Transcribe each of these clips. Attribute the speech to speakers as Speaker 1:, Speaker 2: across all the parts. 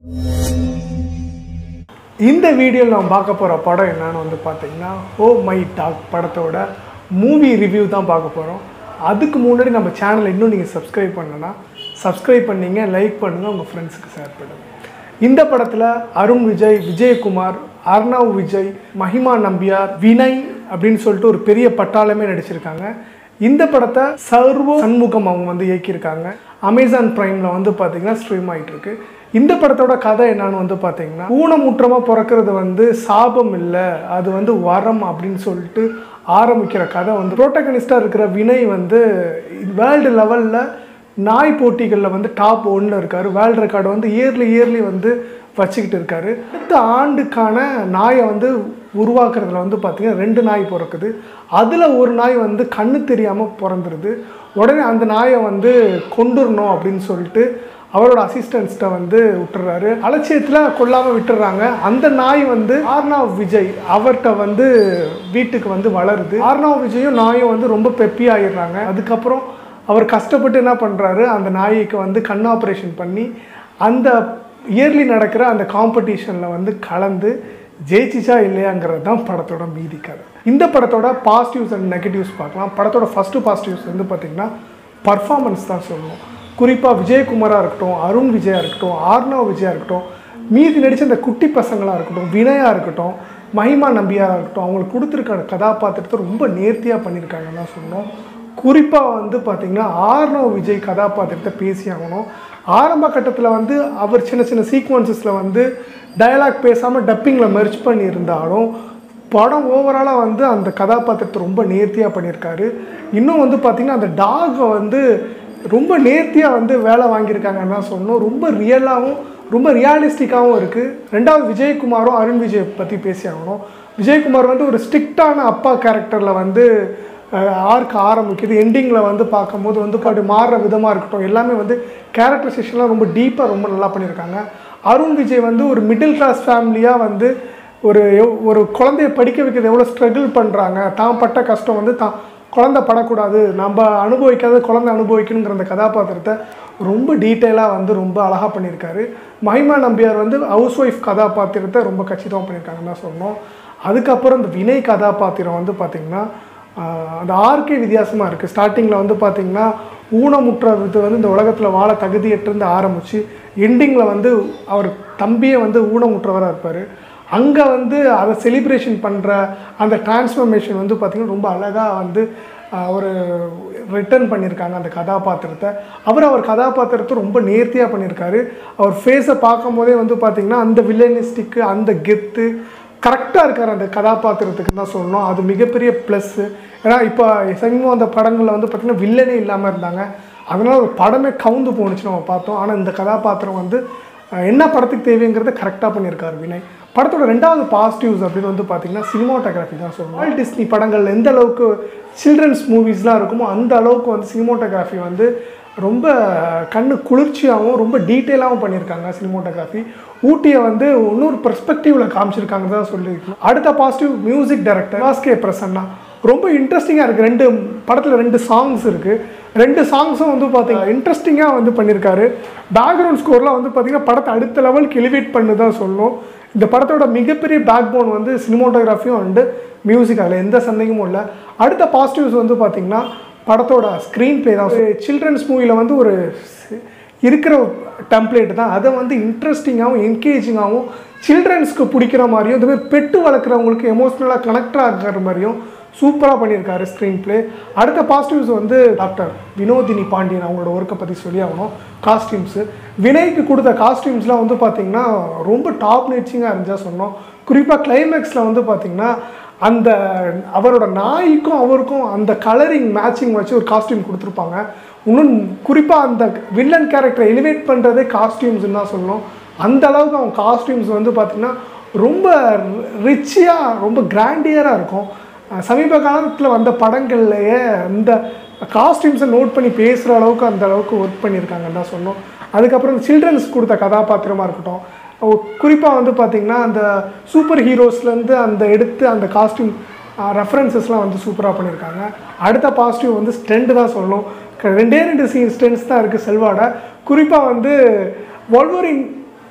Speaker 1: இந்த வீடியோவில் நம்ம பார்க்க போகிற படம் என்னன்னு வந்து பார்த்தீங்கன்னா ஓ மை டாக் படத்தோட மூவி ரிவ்யூ தான் பார்க்க போகிறோம் அதுக்கு முன்னாடி நம்ம சேனலை இன்னும் நீங்கள் சப்ஸ்கிரைப் பண்ணலன்னா சப்ஸ்கிரைப் பண்ணீங்க லைக் பண்ணுங்கள் உங்கள் ஃப்ரெண்ட்ஸுக்கு ஷேர் பண்ணுங்கள் இந்த படத்தில் அருண் விஜய் விஜயகுமார் அர்ணவ் விஜய் மஹிமா நம்பியார் வினய் அப்படின்னு சொல்லிட்டு ஒரு பெரிய பட்டாளமே நடிச்சிருக்காங்க இந்த படத்தை சர்வோ சண்முகம் அவங்க வந்து இயக்கியிருக்காங்க அமேசான் பிரைம்ல வந்து பார்த்தீங்கன்னா ஸ்ட்ரீம் ஆகிட்டு இருக்கு இந்த படத்தோட கதை என்னன்னு வந்து பார்த்தீங்கன்னா ஊனமுற்றமாக பிறக்கிறது வந்து சாபம் இல்லை அது வந்து வரம் அப்படின்னு சொல்லிட்டு ஆரம்பிக்கிற கதை வந்து ப்ரோட்டகனிஸ்டாக இருக்கிற வினய் வந்து வேர்ல்டு லெவலில் நாய் போட்டிகளில் வந்து டாப் ஒன்றில் இருக்கார் வேர்ல்டு ரெக்கார்டு வந்து இயர்லி இயர்லி வந்து வச்சுக்கிட்டு இருக்காரு அடுத்த ஆண்டுக்கான நாயை வந்து உருவாக்குறதுல வந்து பார்த்திங்கன்னா ரெண்டு நாய் பிறக்குது அதில் ஒரு நாய் வந்து கண்ணு தெரியாமல் பிறந்துருது உடனே அந்த நாயை வந்து கொண்டுடணும் அப்படின்னு சொல்லிட்டு அவரோட அசிஸ்டன்ஸ்கிட்ட வந்து விட்டுறாரு அலட்சியத்தில் கொல்லாமல் விட்டுறாங்க அந்த நாய் வந்து ஆர்னாவ் விஜய் அவர்கிட்ட வந்து வீட்டுக்கு வந்து வளருது ஆர்னாவ் விஜயும் நாயும் வந்து ரொம்ப பெப்பி ஆயிடுறாங்க அதுக்கப்புறம் அவர் கஷ்டப்பட்டு என்ன பண்ணுறாரு அந்த நாய்க்கு வந்து கண் ஆப்ரேஷன் பண்ணி அந்த இயர்லி நடக்கிற அந்த காம்படிஷனில் வந்து கலந்து ஜெயிச்சிச்சா இல்லையாங்கிறது தான் படத்தோட மீதி கதை இந்த படத்தோட பாசிட்டிவ்ஸ் அண்ட் நெகட்டிவ்ஸ் பார்க்கலாம் படத்தோட ஃபஸ்ட்டு பாசிட்டிவ்ஸ் வந்து பார்த்திங்கன்னா பர்ஃபார்மன்ஸ் தான் சொல்லணும் குறிப்பாக விஜயகுமாராக இருக்கட்டும் அருண் விஜயா இருக்கட்டும் ஆர்னவ் விஜயா இருக்கட்டும் மீதி நடித்த இந்த குட்டி பசங்களாக இருக்கட்டும் வினயா இருக்கட்டும் மஹிமா நம்பியாராக இருக்கட்டும் அவங்களுக்கு கொடுத்துருக்க கதாபாத்திரத்தை ரொம்ப நேர்த்தியாக பண்ணியிருக்காங்கன்னு தான் சொன்னோம் குறிப்பாக வந்து பார்த்திங்கன்னா ஆர்னவ் விஜய் கதாபாத்திரத்தை பேசி ஆகணும் ஆரம்ப கட்டத்தில் வந்து அவர் சின்ன சின்ன சீக்வன்சஸில் வந்து டயலாக் பேசாமல் டப்பிங்கில் மெர்ச் பண்ணியிருந்தாலும் படம் ஓவராலாக வந்து அந்த கதாபாத்திரத்தை ரொம்ப நேர்த்தியாக பண்ணியிருக்காரு இன்னும் வந்து பார்த்திங்கன்னா அந்த டாகை வந்து ரொம்ப நேர்த்தியாக வந்து வேலை வாங்கியிருக்காங்கன்னு தான் சொல்லணும் ரொம்ப ரியலாகவும் ரொம்ப ரியாலிஸ்டிக்காகவும் இருக்குது ரெண்டாவது விஜயகுமாரும் அருண் விஜய் பற்றி பேசி ஆகணும் விஜயகுமார் வந்து ஒரு ஸ்ட்ரிக்டான அப்பா கேரக்டரில் வந்து ஆர்க் ஆரம்பிக்குது எண்டிங்கில் வந்து பார்க்கும்போது வந்து அப்படி மாறுற விதமாக இருக்கட்டும் எல்லாமே வந்து கேரக்டரைசேஷன்லாம் ரொம்ப டீப்பாக ரொம்ப நல்லா பண்ணியிருக்காங்க அருண் விஜய் வந்து ஒரு மிடில் கிளாஸ் ஃபேமிலியாக வந்து ஒரு எவ்- ஒரு குழந்தைய படிக்க வைக்கிறது எவ்வளோ ஸ்ட்ரகிள் பண்ணுறாங்க தான் பட்ட கஷ்டம் வந்து தான் குழந்தை படக்கூடாது நம்ம அனுபவிக்காத குழந்தை அனுபவிக்கணுங்கிற அந்த கதாபாத்திரத்தை ரொம்ப டீட்டெயிலாக வந்து ரொம்ப அழகாக பண்ணியிருக்காரு மஹிமா நம்பியார் வந்து ஹவுஸ் ஒய்ஃப் கதாபாத்திரத்தை ரொம்ப கச்சிதமாக பண்ணியிருக்காங்கன்னு தான் சொன்னோம் அதுக்கப்புறம் இந்த வினய் கதாபாத்திரம் வந்து பார்த்திங்கன்னா ஆஹ், அந்த ஆர்கே வித்தியாசமாக இருக்குது ஸ்டார்டிங்கில் வந்து பார்த்திங்கன்னா ஊனமுற்றது வந்து இந்த உலகத்தில் வாழ தகுதியற்றிருந்து ஆரம்பித்து எண்டிங்கில் வந்து அவர் தம்பியே வந்து ஊனமுற்றவராக இருப்பார் அங்கே வந்து அதை செலிப்ரேஷன் பண்ணுற அந்த டிரான்ஸ்ஃபர்மேஷன் வந்து பார்த்திங்கன்னா ரொம்ப அழகாக வந்து ஆஹ், ஒரு ரிட்டர்ன் பண்ணியிருக்காங்க அந்த கதாபாத்திரத்தை அவர் அவர் கதாபாத்திரத்தை ரொம்ப நேர்த்தியாக பண்ணியிருக்காரு அவர் ஃபேஸை பார்க்கும்போதே வந்து பார்த்திங்கன்னா அந்த வில்லனிஸ்டிக்கு அந்த கெத்து கரெக்டாக இருக்கார் அந்த கதாபாத்திரத்துக்கு தான் சொல்லணும் அது மிகப்பெரிய ப்ளஸ்ஸு ஏன்னா இப்போ சமீபம் அந்த படங்களில் வந்து பார்த்திங்கன்னா வில்லனே இல்லாமல் இருந்தாங்க அதனால் ஒரு படமே கவுந்து போணுச்சு நம்ம பார்த்தோம் ஆனால் இந்த கதாபாத்திரம் வந்து அஹ், என்ன படத்துக்கு தேவைங்கிறத கரெக்டாக பண்ணியிருக்கார் வினய் படத்தோட ரெண்டாவது பாசிட்டிவ்ஸ் அப்படின்னு வந்து பார்த்திங்கன்னா சினிமாட்டோகிராஃபி தான் சொல்லணும் ஆல் டிஸ்னி படங்கள் எந்த அளவுக்கு சில்ட்ரன்ஸ் மூவிஸ்லாம் இருக்குமோ அந்த அளவுக்கு வந்து சினிமாட்டோகிராஃபி வந்து ரொம்ப கண்ணு குளிர்ச்சியாகவும் ரொம்ப டீட்டெயிலாகவும் பண்ணியிருக்காங்க சினிமோட்டோகிராஃபி ஊட்டியை வந்து இன்னொரு பெர்ஸ்பெக்டிவில் காமிச்சிருக்காங்க தான் சொல்லியிருக்கோம் அடுத்த பாசிட்டிவ் மியூசிக் டைரக்டர் வாஸ்கே பிரசன்னா ரொம்ப இன்ட்ரெஸ்டிங்காக இருக்குது ரெண்டு படத்தில் ரெண்டு சாங்ஸ் இருக்குது ரெண்டு சாங்ஸும் வந்து பார்த்தீங்கன்னா இன்ட்ரெஸ்டிங்காக வந்து பண்ணியிருக்காரு பேக்ரவுண்ட் ஸ்கோர்லாம் வந்து பார்த்தீங்கன்னா படத்தை அடுத்த லெவலுக்கு எலிவேட் பண்ணு தான் சொல்லணும் இந்த படத்தோட மிகப்பெரிய பேக் போன் வந்து சினிமோட்டோகிராஃபியும் அண்டு மியூசிக் அதில் எந்த சந்தேகமும் இல்லை அடுத்த பாசிட்டிவ்ஸ் வந்து பார்த்திங்கன்னா படத்தோட ஸ்க்ரீன் ப்ளே தான் சில்ட்ரன்ஸ் மூவியில் வந்து ஒரு சி- இருக்கிற டெம்ப்ளேட் தான் அதை வந்து இன்ட்ரெஸ்டிங்காகவும் என்கேஜிங்காகவும் சில்ட்ரன்ஸ்க்கு பிடிக்கிற மாதிரியும் இந்த மாதிரி பெட்டு வளர்க்குறவங்களுக்கு எமோஷ்னலாக கனெக்ட் ஆகிற மாதிரியும் சூப்பராக பண்ணியிருக்காரு ஸ்க்ரீன் ப்ளே அடுத்த பாசிட்டிவ்ஸ் வந்து டாக்டர் வினோதினி பாண்டியன் அவங்களோட ஒர்க்கை பற்றி சொல்லி ஆகணும் காஸ்டியூம்ஸு வினய்க்கு கொடுத்த காஸ்டியூம்ஸ்லாம் வந்து பார்த்திங்கன்னா ரொம்ப டாப் நேச்சிங்காக இருந்துச்சா சொன்னோம் குறிப்பாக கிளைமேக்ஸில் வந்து பார்த்திங்கன்னா அந்த அவரோட நாய்க்கும் அவருக்கும் அந்த கலரிங் மேட்சிங் வச்சு ஒரு காஸ்டியூம் கொடுத்துருப்பாங்க இன்னும் குறிப்பாக அந்த வில்லன் கேரக்டரை எலிவேட் பண்ணுறதே காஸ்டியூம்ஸ்னு தான் சொல்லணும் அந்த அளவுக்கு அவங்க காஸ்டியூம்ஸ் வந்து பார்த்திங்கன்னா ரொம்ப ரிச்சியாக ரொம்ப கிராண்டியராக இருக்கும் அஹ் சமீப காலத்தில் வந்த படங்கள்லையே இந்த காஸ்டியூம்ஸை நோட் பண்ணி பேசுகிற அளவுக்கு அந்த அளவுக்கு ஒர்க் பண்ணியிருக்காங்கன்னு தான் சொன்னோம் அதுக்கப்புறம் சில்ட்ரன்ஸ் கொடுத்த கதாபாத்திரமாக இருக்கட்டும் குறிப்பாக வந்து பார்த்திங்கன்னா அந்த சூப்பர் ஹீரோஸ்லேருந்து அந்த எடுத்து அந்த காஸ்டியூம் ரெஃபரன்சஸ்லாம் வந்து சூப்பராக பண்ணியிருக்காங்க அடுத்த பாசிட்டிவ் வந்து ஸ்ட்ரெண்ட் தான் சொல்லணும் க- ரெண்டே ரெண்டு சீன் ஸ்ட்ரென்த்ஸ் தான் இருக்குது செல்வாட குறிப்பாக வந்து வல்வரின்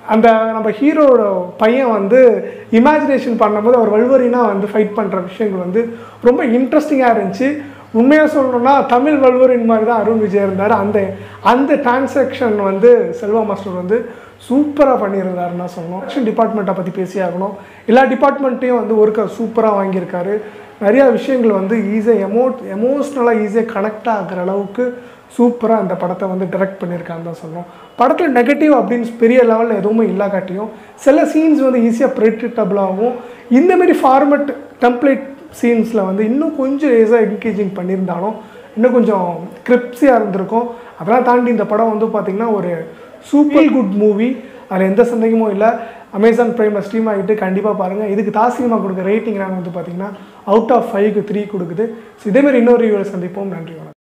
Speaker 1: அந்த நம்ம ஹீரோட பையன் வந்து இமேஜினேஷன் பண்ணும்போது அவர் வல்வரினா வந்து ஃபைட் பண்ணுற விஷயங்கள் வந்து ரொம்ப இன்ட்ரெஸ்டிங்காக இருந்துச்சு உண்மையாக சொல்லணும்னா தமிழ் வல்வரின் மாதிரி தான் அருண் விஜய் இருந்தார் அந்த அந்த டிரான்சாக்ஷன் வந்து செல்வா மாஸ்டர் வந்து சூப்பராக பண்ணியிருந்தாருன்னா சொல்லணும் ஆக்ஷன் டிபார்ட்மெண்ட்டை பற்றி பேசி ஆகணும் எல்லா டிபார்ட்மெண்ட்டையும் வந்து ஒருக்க சூப்பராக வாங்கியிருக்காரு நிறையா விஷயங்கள் வந்து ஈஸியாக எமோ எமோஷ்னலாக ஈஸியாக கனெக்ட் ஆகிற அளவுக்கு சூப்பராக அந்த படத்தை வந்து டைரக்ட் பண்ணியிருக்கான்னு தான் சொல்லணும் படத்தில் நெகட்டிவ் அப்படின்னு பெரிய லெவலில் எதுவுமே இல்லாக்காட்டியும் சில சீன்ஸ் வந்து ஈஸியாக ப்ரெடிக்டபுளாகவும் இந்தமாரி ஃபார்மட் டெம்ப்ளேட் சீன்ஸில் வந்து இன்னும் கொஞ்சம் ஈஸியாக என்கேஜிங் பண்ணியிருந்தாலும் இன்னும் கொஞ்சம் கிரிப்ஸியாக இருந்திருக்கும் அதெல்லாம் தாண்டி இந்த படம் வந்து பார்த்திங்கன்னா ஒரு சூப்பர் குட் மூவி அதில் எந்த சந்தேகமும் இல்லை அமேசான் ப்ரைமில் ஸ்ட்ரீம் ஆகிட்டு கண்டிப்பாக பாருங்கள் இதுக்கு தாசினிமா கொடுக்க ரேட்டிங் நாங்கள் வந்து பார்த்திங்கன்னா அவுட் ஆஃப் ஃபைவ்க்கு த்ரீ கொடுக்குது ஸோ இதேமாரி இன்னொரு ரிவியூவில் சந்திப்போம் நன்றி வணக்கம்